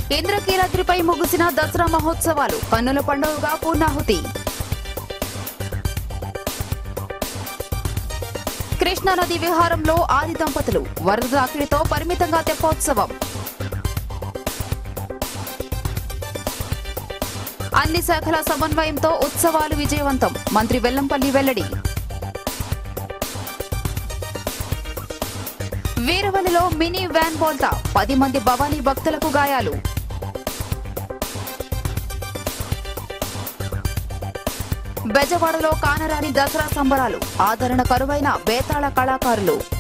ఇంద్రకీలాద్రిపై ముగిసిన దసరా మహోత్సవాలు కన్నుల పండుగగా పూర్ణాహుతి కృష్ణానది విహారంలో ఆది దంపతులు వరద తాకిడితో పరిమితంగా తెప్పోత్సవం అన్ని శాఖల సమన్వయంతో ఉత్సవాలు విజయవంతం మంత్రి వెల్లంపల్లి వెల్లడి వీరవల్లిలో మినీ వ్యాన్ బోల్తా పది మంది భవానీ భక్తులకు గాయాలు బెజవాడలో కానరాని దసరా సంబరాలు ఆదరణ కరువైన బేతాళ కళాకారులు